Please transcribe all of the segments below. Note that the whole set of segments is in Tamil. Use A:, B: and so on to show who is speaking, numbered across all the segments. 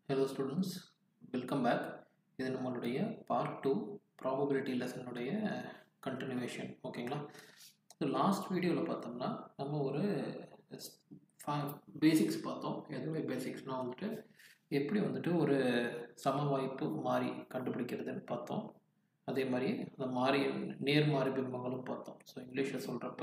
A: ஹலோ ஸ்டூடெண்ட்ஸ் வெல்கம் பேக் இது நம்மளுடைய பார்ட் டூ ப்ராபபிலிட்டி லெசனுடைய கண்டினியூவேஷன் ஓகேங்களா ஸோ லாஸ்ட் வீடியோவில் பார்த்தோம்னா நம்ம ஒரு பேசிக்ஸ் பார்த்தோம் எதுவுமே பேசிக்ஸ்னால் வந்துட்டு எப்படி வந்துட்டு ஒரு சம வாய்ப்பு மாறி கண்டுபிடிக்கிறதுன்னு பார்த்தோம் அதே மாதிரி அந்த மாறியின் நேர்மாறி பிம்பங்களும் பார்த்தோம் ஸோ இங்கிலீஷில் சொல்கிறப்ப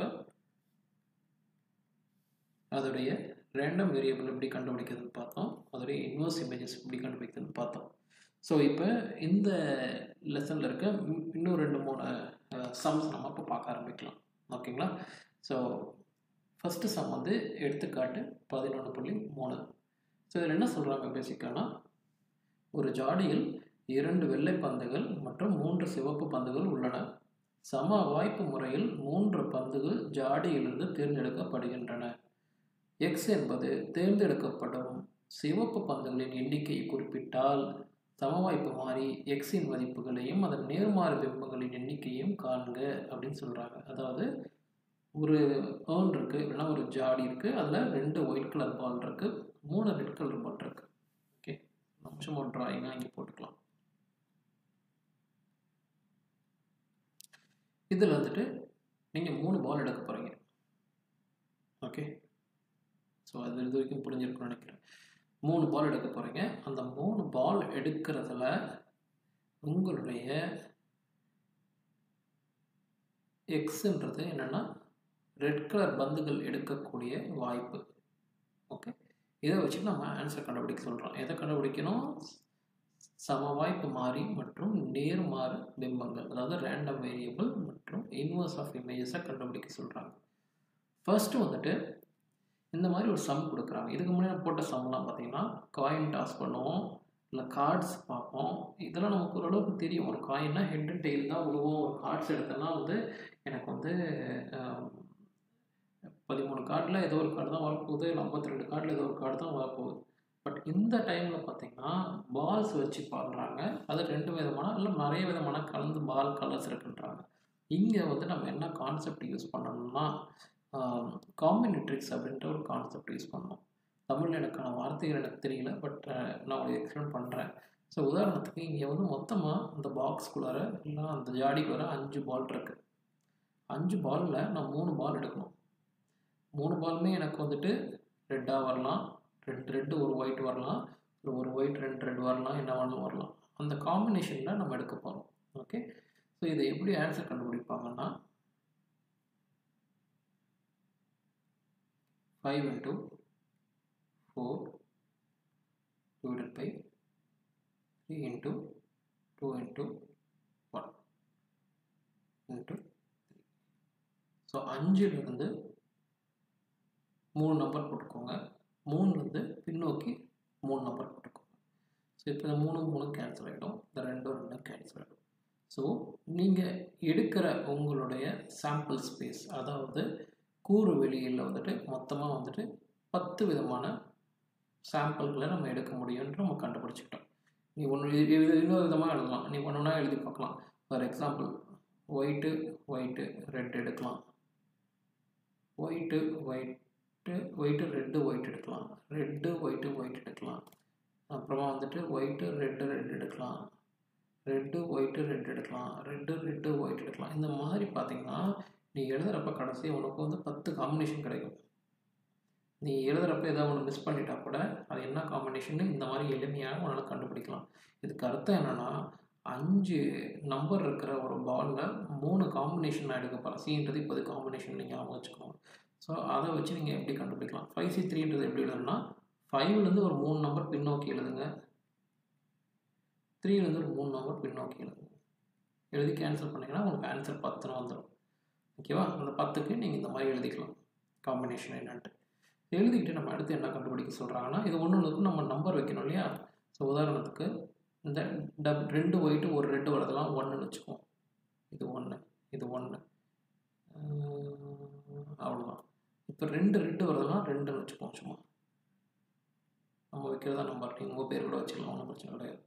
A: அதோடைய ரேண்டம் வேரியபிள் எப்படி கண்டுபிடிக்கிறதுன்னு பார்த்தோம் அதோடைய இன்வர்ஸ் இமேஜஸ் எப்படி கண்டுபிடிக்கிறதுன்னு பார்த்தோம் ஸோ இப்போ இந்த லெசனில் இருக்க இன்னும் ரெண்டு மூணு சம்ஸ் நம்ம இப்போ பார்க்க ஆரம்பிக்கலாம் ஓகேங்களா ஸோ ஃபஸ்ட்டு சம் வந்து எடுத்துக்காட்டு பதினொன்று புள்ளி மூணு ஸோ இதில் என்ன சொல்கிறாங்க பேசிக்கானா ஒரு ஜாடியில் இரண்டு வெள்ளை பந்துகள் மற்றும் மூன்று சிவப்பு பந்துகள் உள்ளன சம வாய்ப்பு முறையில் மூன்று பந்துகள் ஜாடியிலிருந்து தேர்ந்தெடுக்கப்படுகின்றன எக்ஸ் என்பது தேர்ந்தெடுக்கப்படும் சிவப்பு பந்துகளின் எண்ணிக்கையை குறிப்பிட்டால் சமவாய்ப்பு மாறி எக்ஸின் மதிப்புகளையும் அதன் நேர்மாறு பிம்பங்களின் எண்ணிக்கையும் காண்க அப்படின்னு சொல்கிறாங்க அதாவது ஒரு ஏர்ன் இருக்குது இல்லைன்னா ஒரு ஜாடி இருக்குது அதில் ரெண்டு ஒயிட் கலர் பால் இருக்குது மூணு ரெட் கலர் பால் இருக்குது ஓகே நிமிஷம் ஒரு ட்ராயிங்காக இங்கே போட்டுக்கலாம் இதில் வந்துட்டு நீங்கள் மூணு பால் எடுக்க போகிறீங்க ஓகே ஸோ அது இது வரைக்கும் புரிஞ்சிருக்கும்னு நினைக்கிறேன் மூணு பால் எடுக்க போகிறீங்க அந்த மூணு பால் எடுக்கிறதுல உங்களுடைய எக்ஸுன்றது என்னென்னா ரெட் கலர் பந்துகள் எடுக்கக்கூடிய வாய்ப்பு ஓகே இதை வச்சு நம்ம ஆன்சர் கண்டுபிடிக்க சொல்கிறோம் எதை கண்டுபிடிக்கணும் சம வாய்ப்பு மாறி மற்றும் நேர்மாறு பிம்பங்கள் அதாவது ரேண்டம் வேரியபிள் மற்றும் இன்வர்ஸ் ஆஃப் இமேஜஸை கண்டுபிடிக்க சொல்கிறாங்க ஃபர்ஸ்ட்டு வந்துட்டு இந்த மாதிரி ஒரு சம் கொடுக்குறாங்க இதுக்கு முன்னாடி போட்ட சம்லாம் பார்த்தீங்கன்னா காயின் டாஸ் பண்ணுவோம் இல்லை கார்ட்ஸ் பார்ப்போம் இதெல்லாம் நமக்கு ஓரளவுக்கு தெரியும் ஒரு காயின்னா ஹெட் அண்ட் டெய்ல் தான் விழுவோம் ஒரு கார்ட்ஸ் எடுத்தோன்னா வந்து எனக்கு வந்து பதிமூணு கார்டில் ஏதோ ஒரு கார்டு தான் வரப்போகுது இல்லை ஐம்பத்தி ரெண்டு கார்டில் ஏதோ ஒரு கார்டு தான் வரப்போகுது பட் இந்த டைமில் பார்த்தீங்கன்னா பால்ஸ் வச்சு பண்ணுறாங்க அது ரெண்டு விதமான இல்லை நிறைய விதமான கலந்து பால் கலர்ஸ் இருக்குன்றாங்க இங்கே வந்து நம்ம என்ன கான்செப்ட் யூஸ் பண்ணணும்னா காம்பினிட்ரிக்ஸ் அப்படின்ற ஒரு கான்செப்ட் யூஸ் பண்ணோம் தமிழில் எனக்கான வார்த்தைகள் எனக்கு தெரியல பட் நான் உங்களுக்கு எக்ஸ்பிளைன் பண்ணுறேன் ஸோ உதாரணத்துக்கு இங்கே வந்து மொத்தமாக அந்த பாக்ஸ்குள்ளார இல்லை அந்த ஜாடிக்குள்ளார அஞ்சு பால் இருக்குது அஞ்சு பாலில் நான் மூணு பால் எடுக்கணும் மூணு பாலுமே எனக்கு வந்துட்டு ரெட்டாக வரலாம் ரெண்டு ரெட்டு ஒரு ஒயிட் வரலாம் ஒரு ஒயிட் ரெண்டு ரெட் வரலாம் என்ன வேணாலும் வரலாம் அந்த காம்பினேஷனில் நம்ம எடுக்க போகிறோம் ஓகே ஸோ இதை எப்படி ஆன்சர் கண்டுபிடிப்பாங்கன்னா five into four divided by three into two into one into three so அஞ்சுலேருந்து மூணு நம்பர் போட்டுக்கோங்க மூணுலேருந்து பின்னோக்கி மூணு நம்பர் போட்டுக்கோங்க ஸோ இப்போ இந்த மூணு மூணு கேன்சல் ஆகிடும் இந்த ரெண்டும் ரெண்டும் கேன்சல் ஆகிடும் ஸோ நீங்கள் எடுக்கிற உங்களுடைய சாம்பிள் ஸ்பேஸ் அதாவது கூறு வெளியில் வந்துட்டு மொத்தமாக வந்துட்டு பத்து விதமான சாம்பிள்களை நம்ம எடுக்க முடியும்னு நம்ம கண்டுபிடிச்சிக்கிட்டோம் நீ ஒன்று இது இன்னொரு விதமாக எழுதலாம் நீ ஒன்று ஒன்றா எழுதி பார்க்கலாம் for example white white red எடுக்கலாம் white white white red white எடுக்கலாம் ரெட்டு ஒயிட்டு ஒயிட் எடுக்கலாம் அப்புறமா வந்துட்டு ஒயிட்டு ரெட்டு ரெட் எடுக்கலாம் ரெட்டு ஒயிட்டு ரெட் எடுக்கலாம் ரெட்டு ரெட்டு ஒயிட் எடுக்கலாம் இந்த மாதிரி பார்த்தீங்கன்னா நீ எழுதுகிறப்ப கடைசி உனக்கு வந்து பத்து காம்பினேஷன் கிடைக்கும் நீ எழுதுகிறப்ப ஏதாவது ஒன்று மிஸ் பண்ணிட்டா கூட அது என்ன காம்பினேஷன் இந்த மாதிரி எளிமையாக உன்னால் கண்டுபிடிக்கலாம் இதுக்கு அர்த்தம் என்னென்னா அஞ்சு நம்பர் இருக்கிற ஒரு பாலில் மூணு காம்பினேஷன் நான் எடுக்க போகிறேன் சின்றது இப்போது காம்பினேஷன் நீங்கள் ஞாபகம் வச்சுக்கோங்க ஸோ அதை வச்சு நீங்கள் எப்படி கண்டுபிடிக்கலாம் ஃபைவ் சி த்ரீன்றது எப்படி எழுதுனா ஃபைவ்லேருந்து ஒரு மூணு நம்பர் பின்னோக்கி எழுதுங்க த்ரீலேருந்து ஒரு மூணு நம்பர் பின்னோக்கி எழுதுங்க எழுதி கேன்சல் பண்ணிங்கன்னா உங்களுக்கு ஆன்சர் பத்துன்னு வந்துடும் ஓகேவா அந்த பத்துக்கு நீங்கள் இந்த மாதிரி எழுதிக்கலாம் காம்பினேஷன் என்னன்ட்டு எழுதிக்கிட்டு நம்ம அடுத்து என்ன கண்டுபிடிக்க சொல்கிறாங்கன்னா இது ஒன்று ஒன்றுக்கும் நம்ம நம்பர் வைக்கணும் இல்லையா ஸோ உதாரணத்துக்கு இந்த டப் ரெண்டு ஒயிட்டு ஒரு ரெட்டு வரதெல்லாம் ஒன்றுன்னு வச்சுக்குவோம் இது ஒன்று இது ஒன்று அவ்வளோதான் இப்போ ரெண்டு ரெட்டு வரதெல்லாம் ரெண்டுன்னு வச்சுக்குவோம் சும்மா நம்ம வைக்கிறதா நம்பர் நீங்கள் உங்கள் பேர் கூட வச்சுக்கலாம் ஒன்றும் பிரச்சனை கிடையாது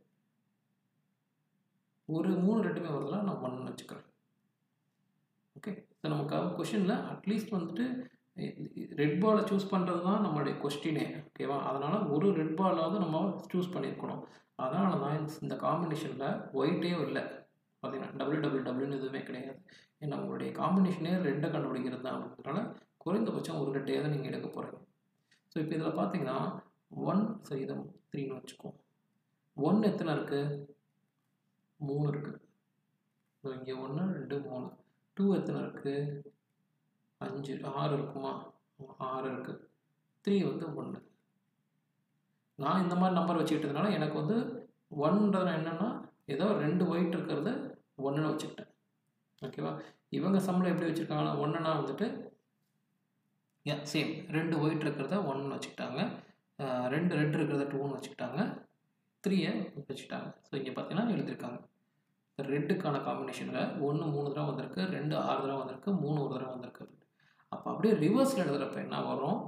A: ஒரு மூணு ரெட்டுமே வரதெல்லாம் நான் ஒன்றுன்னு வச்சுக்கிறேன் ஓகே ஸோ நமக்கு கொஷினில் அட்லீஸ்ட் வந்துட்டு ரெட் பாலை சூஸ் பண்ணுறது தான் நம்மளுடைய கொஸ்டினே ஓகேவா அதனால் ஒரு ரெட் பாலாவது நம்ம சூஸ் பண்ணியிருக்கணும் அதனால தான் இந்த- இந்த காம்பினேஷனில் ஒயிட்டே இல்லை பார்த்தீங்கன்னா டபிள்யூ டபிள்யூ டபிள்யூன்னு எதுவுமே கிடையாது ஏன்னா உங்களுடைய காம்பினேஷனே ரெட்டை கண்டுபிடிக்கிறது தான் அப்படின்றனால குறைந்தபட்சம் ஒரு ரெட்டையை தான் நீங்கள் எடுக்க போகிறீங்க ஸோ இப்போ இதில் பார்த்தீங்கன்னா ஒன் சதவீதம் த்ரீன்னு வச்சுக்கோ ஒன் எத்தனை இருக்குது மூணு இருக்குது ஸோ இங்கே ஒன்று ரெண்டு மூணு டூ எத்தனை இருக்குது அஞ்சு ஆறு இருக்குமா ஆறு இருக்குது த்ரீ வந்து ஒன்று நான் இந்த மாதிரி நம்பர் வச்சுக்கிட்டதுனால எனக்கு வந்து ஒன்றது என்னென்னா ஏதோ ரெண்டு ஒயிட் இருக்கிறத ஒன்றுன்னு வச்சுக்கிட்டேன் ஓகேவா இவங்க சம்பளம் எப்படி வச்சுருக்காங்கன்னா ஒன்றுனா வந்துட்டு சேம் ரெண்டு ஒயிட் இருக்கிறத ஒன்று வச்சுக்கிட்டாங்க அஹ் ரெண்டு ரெட் இருக்கிறத டூன்னு வச்சுக்கிட்டாங்க த்ரீயை வச்சுக்கிட்டாங்க ஸோ இங்கே பார்த்தீங்கன்னா எழுதியிருக்காங்க ரெட்டுக்கான காம்பினேஷனில் ஒன்று மூணு தடவை வந்திருக்கு ரெண்டு ஆறு தடவை வந்திருக்கு மூணு ஒரு தடவை வந்திருக்கு அப்போ அப்படியே ரிவர்ஸில் எழுதுகிறப்ப என்ன வரும்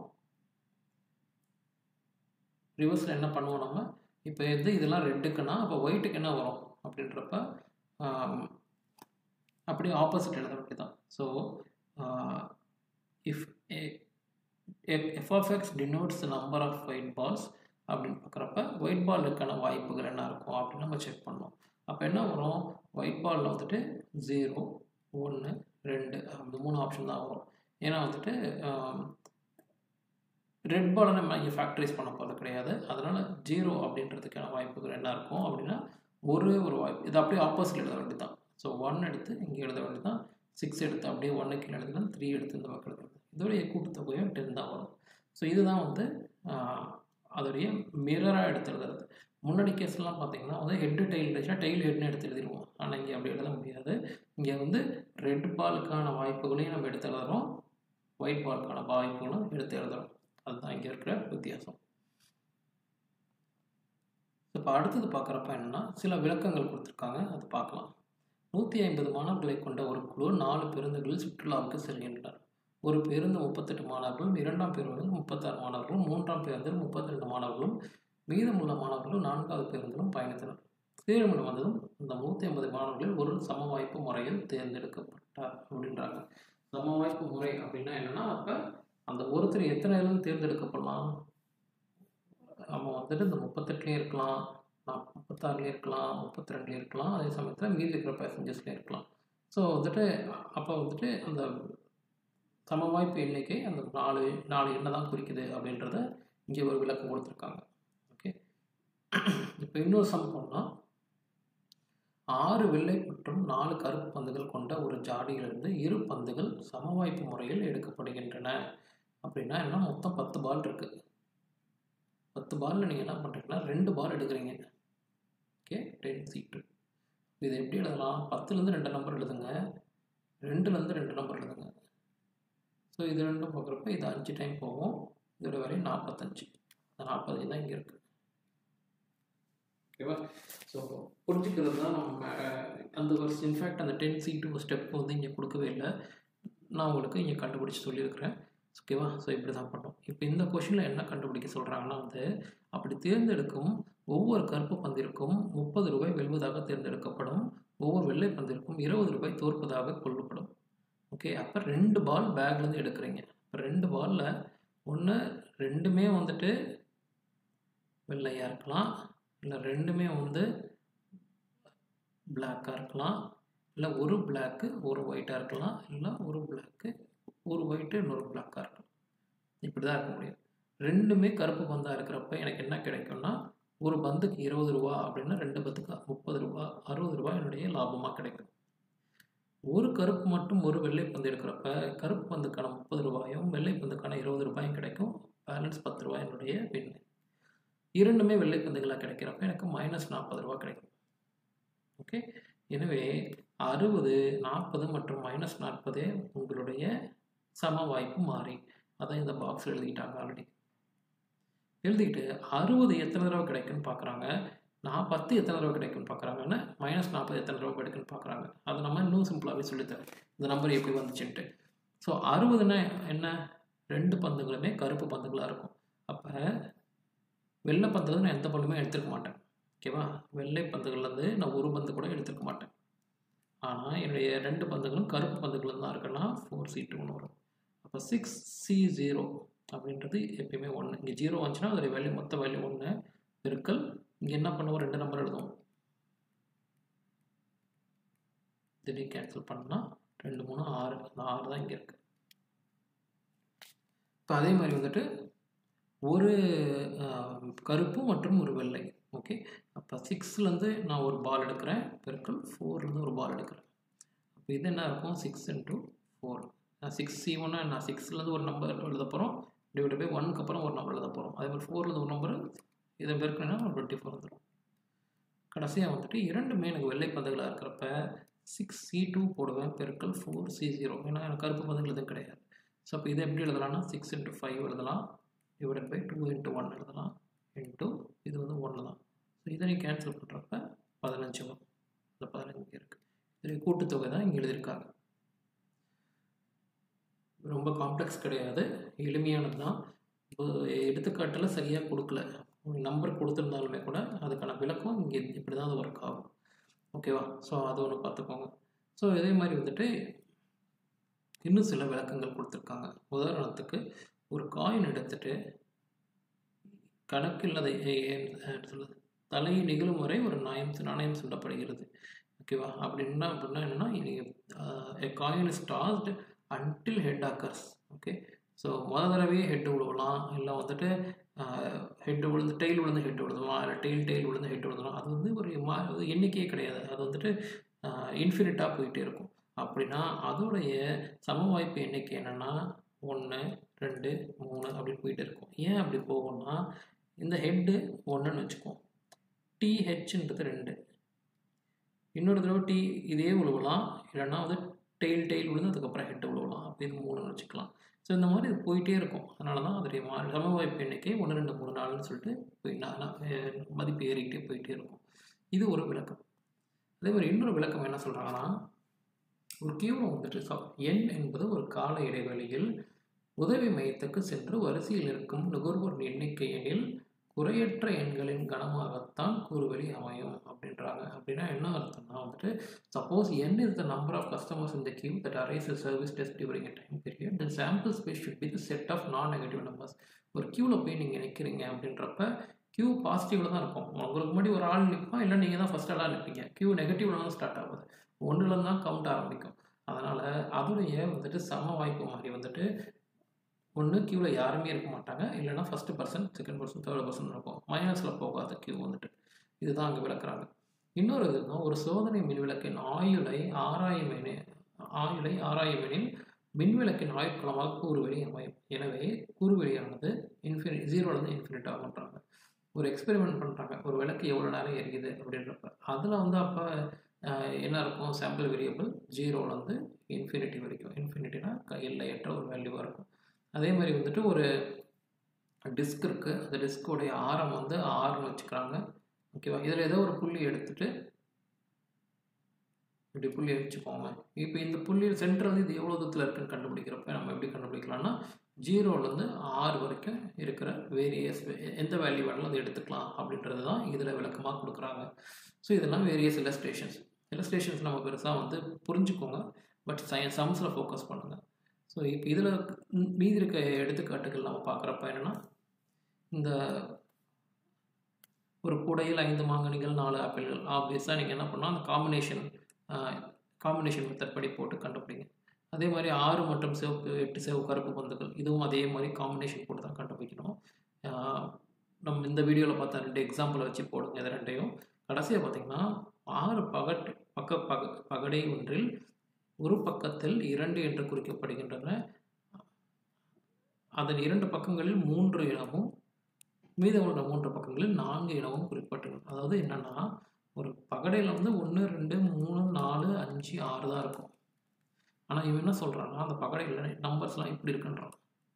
A: ரிவர்ஸில் என்ன பண்ணுவோம் நம்ம இப்போ எது இதெல்லாம் ரெட்டுக்குன்னா அப்போ ஒயிட்டுக்கு என்ன வரும் அப்படின்றப்ப ஆம், அப்படியே ஆப்போசிட் எழுத வேண்டியதான் so if F of X denotes number of white balls அப்படின்னு பார்க்குறப்ப ஒயிட் பாலுக்கான வாய்ப்புகள் என்ன இருக்கும் அப்படின்னு நம்ம செக் பண்ணோம் அப்போ என்ன வரும் ஒயிட் பாலில் வந்துட்டு ஜீரோ ஒன்று ரெண்டு அந்த மூணு ஆப்ஷன் தான் வரும் ஏன்னா வந்துட்டு ரெட் பாலை நம்ம இங்கே ஃபேக்டரைஸ் பண்ண போகிறது கிடையாது அதனால் ஜீரோ அப்படின்றதுக்கான வாய்ப்புகள் என்ன இருக்கும் அப்படின்னா ஒரே ஒரு வாய்ப்பு இது அப்படியே ஆப்போசிட் எழுத வேண்டியது தான் ஸோ ஒன் எடுத்து இங்கே எழுத வேண்டியது தான் சிக்ஸ் எடுத்து அப்படியே ஒன்று கீழே எழுதுனா த்ரீ எடுத்து இந்த பக்கம் எழுதுறது இதோடைய கூட்டுத்தொகையும் டென் தான் வரும் ஸோ இதுதான் வந்து ஆஹ், அதோடைய மிரராக எடுத்து எழுதுறது முன்னாடி கேஸ்லாம் பார்த்தீங்கன்னா வந்து ஹெட்டு டெயில் இருந்துச்சுன்னா டெயில் ஹெட்னு எடுத்து எழுதிடுவோம் ஆனால் இங்கே அப்படி எழுத முடியாது இங்கே வந்து ரெட் பாலுக்கான வாய்ப்புகளையும் நம்ம எடுத்து எழுதுறோம் ஒயிட் பாலுக்கான வாய்ப்புகளும் எடுத்து எழுதுறோம் அதுதான் இங்கே இருக்கிற வித்தியாசம் இப்போ அடுத்தது பார்க்குறப்ப என்னன்னா சில விளக்கங்கள் கொடுத்துருக்காங்க அது பார்க்கலாம் நூற்றி ஐம்பது மாணவர்களை கொண்ட ஒரு குழு நாலு பேருந்துகளில் சுற்றுலாவுக்கு செல்கின்றனர் ஒரு பேருந்து முப்பத்தெட்டு மாணவர்களும் இரண்டாம் பேருந்தில் முப்பத்தாறு மாணவர்களும் மூன்றாம் பேருந்தில் முப்பத்தி ரெண்டு மாணவர்களும் மீதமுள்ள மாணவர்களும் நான்காவது பேருந்திலும் பயணித்தனர் தீர்மானம் வந்ததும் இந்த நூற்றி ஐம்பது மாணவர்களில் ஒரு சம வாய்ப்பு முறையில் தேர்ந்தெடுக்கப்பட்டார் அப்படின்றாங்க சம வாய்ப்பு முறை அப்படின்னா என்னன்னா அப்போ அந்த ஒருத்தர் எத்தனை இதுலேருந்து தேர்ந்தெடுக்கப்படலாம் நம்ம வந்துட்டு இந்த முப்பத்தெட்டுலேயும் இருக்கலாம் நான் முப்பத்தாறுலேயும் இருக்கலாம் முப்பத்தி ரெண்டுலேயும் இருக்கலாம் அதே சமயத்தில் மீதி இருக்கிற பேசஞ்சர்ஸ்லேயும் இருக்கலாம் ஸோ வந்துட்டு அப்போ வந்துட்டு அந்த சம வாய்ப்பு எண்ணிக்கை அந்த நாலு நாலு எண்ணை தான் குறிக்குது அப்படின்றத இங்கே ஒரு விளக்கம் கொடுத்துருக்காங்க ஓகே இப்போ இன்னொரு சம் பண்ணால் ஆறு வெள்ளை மற்றும் நாலு கருப்பு பந்துகள் கொண்ட ஒரு ஜாடியிலிருந்து இரு பந்துகள் சமவாய்ப்பு முறையில் எடுக்கப்படுகின்றன அப்படின்னா என்ன மொத்தம் பத்து பால் இருக்குது பத்து பாலில் நீங்கள் என்ன பண்ணுறீங்கன்னா ரெண்டு பால் எடுக்கிறீங்க ஓகே டென் சீட்டு இது எப்படி எழுதலாம் பத்துலேருந்து ரெண்டு நம்பர் எழுதுங்க ரெண்டுலேருந்து ரெண்டு நம்பர் எழுதுங்க ஸோ இது ரெண்டும் பார்க்குறப்ப இது அஞ்சு டைம் போகும் இதோட வரையும் நாற்பத்தஞ்சு அந்த நாற்பது தான் இங்கே இருக்குது ஓகேவா ஸோ புரிஞ்சுக்கிறது தான் நம்ம அஹ், அந்த ஒரு இன்ஃபேக்ட் அந்த டென் சீட்டு ஸ்டெப் வந்து இங்கே கொடுக்கவே இல்லை நான் உங்களுக்கு இங்கே கண்டுபிடிச்சி சொல்லியிருக்கிறேன் ஓகேவா ஸோ இப்படி தான் பண்ணோம் இப்போ இந்த கொஷினில் என்ன கண்டுபிடிக்க சொல்கிறாங்கன்னா வந்து அப்படி தேர்ந்தெடுக்கும் ஒவ்வொரு கருப்பு பந்திற்கும் முப்பது ரூபாய் வெல்வதாக தேர்ந்தெடுக்கப்படும் ஒவ்வொரு வெள்ளை பந்திற்கும் இருபது ரூபாய் தோற்பதாக கொள்ளப்படும் ஓகே அப்போ ரெண்டு பால் பேக்லேருந்து எடுக்கிறீங்க இப்போ ரெண்டு பாலில் ஒன்று ரெண்டுமே வந்துட்டு வெள்ளையாக இருக்கலாம் இல்லை ரெண்டுமே வந்து பிளாக்காக இருக்கலாம் இல்லை ஒரு பிளாக்கு ஒரு ஒயிட்டாக இருக்கலாம் இல்லை ஒரு பிளாக்கு ஒரு ஒயிட்டு இன்னொரு பிளாக்காக இருக்கலாம் இப்படி தான் இருக்க முடியும் ரெண்டுமே கருப்பு பந்தாக இருக்கிறப்ப எனக்கு என்ன கிடைக்கும்னா ஒரு பந்துக்கு இருபது ரூபா அப்படின்னா ரெண்டு பந்துக்கு முப்பது ரூபா அறுபது ரூபா என்னுடைய லாபமாக கிடைக்கும் ஒரு கருப்பு மட்டும் ஒரு வெள்ளை பந்து எடுக்கிறப்ப கருப்பு பந்துக்கான முப்பது ரூபாயும் வெள்ளை பந்துக்கான இருபது ரூபாயும் கிடைக்கும் பேலன்ஸ் பத்து ரூபாய் என்னுடைய வின் இரண்டுமே வெள்ளை பந்துகளாக கிடைக்கிறப்ப எனக்கு மைனஸ் நாற்பது ரூபா கிடைக்கும் ஓகே எனவே அறுபது நாற்பது மற்றும் மைனஸ் நாற்பது உங்களுடைய சம வாய்ப்பு மாறி அதான் இந்த பாக்ஸ் எழுதிக்கிட்டாங்க ஆல்ரெடி எழுதிக்கிட்டு அறுபது எத்தனை தடவை கிடைக்குன்னு பார்க்குறாங்க நான் பத்து எத்தனை தடவை கிடைக்குன்னு பார்க்குறாங்கன்னா மைனஸ் நாற்பது எத்தனை தடவை கிடைக்குன்னு பார்க்குறாங்க அதை நம்ம இன்னும் சிம்பிளாகவே சொல்லித்தரேன் இந்த நம்பர் எப்படி வந்துச்சுன்ட்டு ஸோ அறுபதுன்னா என்ன ரெண்டு பந்துகளுமே கருப்பு பந்துகளாக இருக்கும் அப்போ வெள்ளை பந்துகள் நான் எந்த பந்துமே எடுத்துருக்க மாட்டேன் ஓகேவா வெள்ளை பந்துகள்லேருந்து நான் ஒரு பந்து கூட எடுத்துருக்க மாட்டேன் ஆனால் என்னுடைய ரெண்டு பந்துகளும் கருப்பு பந்துகள் தான் இருக்குன்னா ஃபோர் சீட்டு ஒன்று வரும் அப்போ சிக்ஸ் சி ஜீரோ அப்படின்றது எப்பயுமே ஒன்று இங்கே ஜீரோ வந்துச்சுன்னா அதோடைய வேல்யூ மொத்த வேல்யூ ஒன்று பெருக்கல் இங்கே என்ன பண்ணுவோம் ரெண்டு நம்பர் எழுதுவோம் திடீர் கேன்சல் பண்ணால் ரெண்டு மூணு ஆறு அந்த ஆறு தான் இங்கே இருக்குது இப்போ அதே மாதிரி வந்துட்டு ஒரு கருப்பு மற்றும் ஒரு வெள்ளை ஓகே அப்போ சிக்ஸ்லேருந்து நான் ஒரு பால் எடுக்கிறேன் பெருக்கல் ஃபோர்லேருந்து ஒரு பால் எடுக்கிறேன் அப்போ இது என்ன இருக்கும் சிக்ஸ் இன்ட்டு ஃபோர் நான் சிக்ஸ் சி ஒன்னா நான் சிக்ஸ்லேருந்து ஒரு நம்பர் எழுத போகிறோம் டிவைட் பை ஒன்க்கு அப்புறம் ஒரு நம்பர் எழுத போகிறோம் அதே மாதிரி ஃபோர்லேருந்து ஒரு நம்பர் இதை பெருக்கணும்னா ஒரு டுவெண்ட்டி ஃபோர் வந்துடும் கடைசியாக வந்துட்டு இரண்டுமே எனக்கு வெள்ளை பந்துகளாக இருக்கிறப்ப சிக்ஸ் சி டூ போடுவேன் பெருக்கல் ஃபோர் சி ஜீரோ ஏன்னா எனக்கு கருப்பு பந்துகள் எதுவும் கிடையாது ஸோ அப்போ இதை எப்படி எழுதலாம்னா சிக்ஸ் இன்ட்டு ஃபைவ் எழுதலாம் divide by two into one எழுதலாம் இன்ட்டு இது வந்து ஒன்று தான் ஸோ இதை நீ கேன்சல் பண்ணுறப்ப பதினஞ்சு வரும் இந்த பதினஞ்சு இருக்குது இது கூட்டுத்தொகை தான் இங்கே எழுதியிருக்காங்க ரொம்ப காம்ப்ளெக்ஸ் கிடையாது எளிமையானது தான் இப்போ எடுத்துக்காட்டில் சரியாக கொடுக்கல நம்பர் கொடுத்துருந்தாலுமே கூட அதுக்கான விளக்கம் இங்கே இப்படி தான் அது ஒர்க் ஆகும் ஓகேவா ஸோ அது ஒன்று பார்த்துக்கோங்க ஸோ இதே மாதிரி வந்துட்டு இன்னும் சில விளக்கங்கள் கொடுத்துருக்காங்க உதாரணத்துக்கு ஒரு காயின் எடுத்துட்டு கணக்கில்லதை சொல்லுது தலை நிகழும் வரை ஒரு நாயம் நாணயம் சொல்லப்படுகிறது ஓகேவா அப்படின்னா அப்படின்னா என்னென்னா a coin is tossed until head occurs okay so முத தடவையே ஹெட்டு விழுவலாம் இல்லை வந்துட்டு ஹெட்டு விழுந்து டெய்ல் விழுந்து ஹெட் விழுதுலாம் இல்லை டெய்ல் டெய்ல் விழுந்து ஹெட் விழுதுலாம் அது வந்து ஒரு மா எண்ணிக்கையே கிடையாது அது வந்துட்டு இன்ஃபினிட்டாக போயிட்டே இருக்கும் அப்படின்னா அதோடைய சம வாய்ப்பு எண்ணிக்கை என்னென்னா ஒன்று ரெண்டு மூணு அப்படின்னு போயிட்டு இருக்கும் ஏன் அப்படி போகும்னா இந்த ஹெட்டு ஒன்றுன்னு வச்சுக்கோம் டிஹெச்ன்றது ரெண்டு இன்னொரு தடவை டி இதே விழுவலாம் இல்லைன்னா வந்து டெய்ல் டெய்ல் விழுந்து அதுக்கப்புறம் ஹெட்டு விழுவலாம் அப்போ இது மூணுன்னு வச்சுக்கலாம் ஸோ இந்த மாதிரி இது போயிட்டே இருக்கும் அதனால தான் அதோடைய மா சம வாய்ப்பு எண்ணிக்கை ஒன்று ரெண்டு மூணு நாலுன்னு சொல்லிட்டு போய் நான் மதிப்பு ஏறிக்கிட்டே போயிட்டே இருக்கும் இது ஒரு விளக்கம் அதே மாதிரி இன்னொரு விளக்கம் என்ன சொல்கிறாங்கன்னா ஒரு கியூவில் வந்துட்டு ச எண் என்பது ஒரு கால இடைவெளியில் உதவி மையத்துக்கு சென்று வரிசையில் இருக்கும் நுகர்வோர் எண்ணிக்கை எண்ணில் குறையற்ற எண்களின் கணமாகத்தான் கூறுவெளி அமையும் அப்படின்றாங்க அப்படின்னா என்ன அர்த்தம்னா வந்துட்டு suppose N is the number of customers இந்த queue that arise a service test during a time period then sample space should be the set of non negative numbers ஒரு க்யூவில் போய் நீங்கள் நிற்கிறீங்க அப்படின்றப்ப கியூ பாசிட்டிவில் தான் இருக்கும் உங்களுக்கு முன்னாடி ஒரு ஆள் நிற்பான் இல்லை நீங்கள் தான் ஃபஸ்ட் ஆளாக நிற்பீங்க கியூ நெகட்டிவில் தான் ஸ்டார்ட் ஆகுது ஒன்றுலேருந்து தான் கவுண்ட் ஆரம்பிக்கும் அதனால் அதோடைய வந்துட்டு சம வாய்ப்பு மாதிரி வந்துட்டு ஒன்று க்யூவில் யாருமே இருக்க மாட்டாங்க இல்லைனா first person second person third person இருக்கும் மைனஸில் போகாத க்யூ வந்துட்டு இதுதான் அங்கே விளக்குறாங்க இன்னொரு இதுனா ஒரு சோதனை மின்விளக்கின் ஆயுளை ஆராயும் எனில் ஆயுளை ஆராயும் எனில் மின்விளக்கின் ஆயுட்களமாக கூறுவெளி அமையும் எனவே கூறுவெளியானது இன்ஃபினி ஜீரோலேருந்து இன்ஃபினிட் ஆகுன்றாங்க ஒரு எக்ஸ்பெரிமெண்ட் பண்ணுறாங்க ஒரு விளக்கு எவ்வளோ நேரம் எரியுது அப்படின்றப்ப அதில் வந்து அப்போ என்ன இருக்கும் சாம்பிள் வேரியபிள் ஜீரோலேருந்து இன்ஃபினிட்டி வரைக்கும் இன்ஃபினிட்டினா எல்லையற்ற ஒரு வேல்யூவாக இருக்கும் அதே மாதிரி வந்துட்டு ஒரு டிஸ்க் இருக்குது அந்த டிஸ்கோடைய ஆரம் வந்து ஆறுன்னு வச்சுக்கிறாங்க ஓகேவா இதில் ஏதோ ஒரு புள்ளி எடுத்துகிட்டு இப்படி புள்ளி வச்சுக்கோங்க இப்போ இந்த புள்ளி சென்டர் வந்து இது எவ்வளோ தூரத்தில் இருக்குன்னு கண்டுபிடிக்கிறப்ப நம்ம எப்படி கண்டுபிடிக்கலாம்னா ஜீரோலேருந்து ஆறு வரைக்கும் இருக்கிற வேரியஸ் எந்த வேல்யூ வேணாலும் அதை எடுத்துக்கலாம் அப்படின்றது தான் இதில் விளக்கமாக கொடுக்குறாங்க ஸோ இதெல்லாம் வேரியஸ் இல்லஸ்ட்ரேஷன்ஸ் இல்லஸ்ட்ரேஷன்ஸ் நம்ம பெருசாக வந்து புரிஞ்சுக்கோங்க பட் சயின்ஸ் சம்ஸில் ஃபோக்கஸ் பண்ணுங்கள் ஸோ இப்போ இதில் மீதி இருக்க எடுத்துக்காட்டுகள் நம்ம பார்க்குறப்ப என்னென்னா இந்த ஒரு கூடையில் ஐந்து மாங்கனிகள் நாலு ஆப்பிள்கள் ஆப்வியஸாக நீங்கள் என்ன பண்ணால் அந்த காம்பினேஷன் காம்பினேஷன் மெத்தட் படி போட்டு கண்டுபிடிங்க அதே மாதிரி ஆறு மற்றும் சிவப்பு எட்டு சிவப்பு கருப்பு பந்துகள் இதுவும் அதே மாதிரி காம்பினேஷன் போட்டு தான் கண்டுபிடிக்கணும் நம்ம இந்த வீடியோவில் பார்த்த ரெண்டு எக்ஸாம்பிளை வச்சு போடுங்க இது ரெண்டையும் கடைசியாக பார்த்தீங்கன்னா ஆறு பகட் பக்க பக பகடை ஒன்றில் ஒரு பக்கத்தில் இரண்டு என்று குறிக்கப்படுகின்றன அதன் இரண்டு பக்கங்களில் மூன்று இனமும் மீதமுள்ள மூன்று பக்கங்களில் நான்கு இனமும் குறிப்பிட்டுள்ளன அதாவது என்னென்னா ஒரு பகடையில் வந்து ஒன்று ரெண்டு மூணு நாலு அஞ்சு ஆறு தான் இருக்கும் ஆனால் இவன் என்ன சொல்கிறான்னா அந்த பகடையில் நம்பர்ஸ்லாம் இப்படி இருக்குன்றான்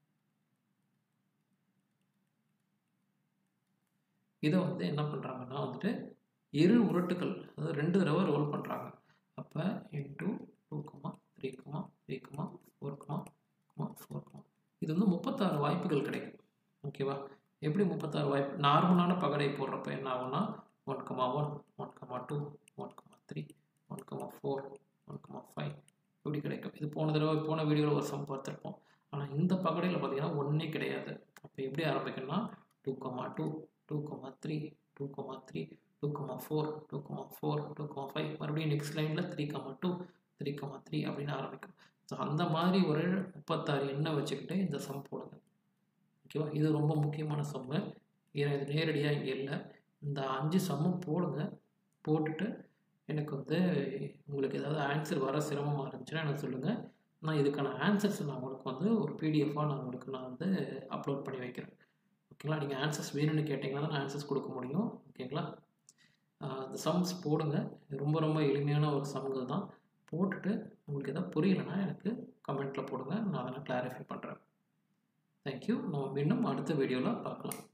A: இதை வந்து என்ன பண்ணுறாங்கன்னா வந்துட்டு இரு உருட்டுகள் அதாவது ரெண்டு தடவை ரோல் பண்ணுறாங்க அப்போ into two comma three comma three comma four comma comma four comma இது வந்து முப்பத்தாறு வாய்ப்புகள் கிடைக்கும் ஓகேவா எப்படி முப்பத்தாறு வாய்ப்பு நார்மலான பகடை போடுறப்ப என்ன ஆகும்னா one comma one one comma two one comma three one comma four one comma five இப்படி கிடைக்கும் இது போன தடவை போன வீடியோவில் ஒரு சம் பார்த்துருப்போம் ஆனால் இந்த பகடையில் பார்த்தீங்கன்னா ஒன்றே கிடையாது அப்போ எப்படி ஆரம்பிக்கணும்னா two comma two two comma three two comma three two comma four two comma four two comma five மறுபடியும் நெக்ஸ்ட் லைனில் three comma two three comma three அப்படின்னு ஆரம்பிக்கும் ஸோ அந்த மாதிரி ஒரு முப்பத்தாறு எண்ணெய் வச்சுக்கிட்டு இந்த சம் போடுங்க ஓகேவா இது ரொம்ப முக்கியமான சம்மு ஏன்னா இது நேரடியாக இங்கே இல்லை இந்த அஞ்சு சம்மும் போடுங்க போட்டுட்டு எனக்கு வந்து உங்களுக்கு ஏதாவது ஆன்சர் வர சிரமமாக இருந்துச்சுன்னா எனக்கு சொல்லுங்கள் நான் இதுக்கான ஆன்சர்ஸ் நான் உங்களுக்கு வந்து ஒரு பிடிஎஃபாக நான் உங்களுக்கு நான் வந்து அப்லோட் பண்ணி வைக்கிறேன் ஓகேங்களா நீங்கள் ஆன்சர்ஸ் வேணும்னு கேட்டிங்கன்னா தான் நான் ஆன்சர்ஸ் கொடுக்க முடியும் ஓகேங்களா இந்த சம்ஸ் போடுங்க ரொம்ப ரொம்ப எளிமையான ஒரு சம்கள் தான் போட்டுட்டு உங்களுக்கு எதாவது புரியலைன்னா எனக்கு கமெண்ட்டில் போடுங்க நான் அதை கிளாரிஃபை பண்ணுறேன் தேங்க்யூ நம்ம மீண்டும் அடுத்த வீடியோவில் பார்க்கலாம்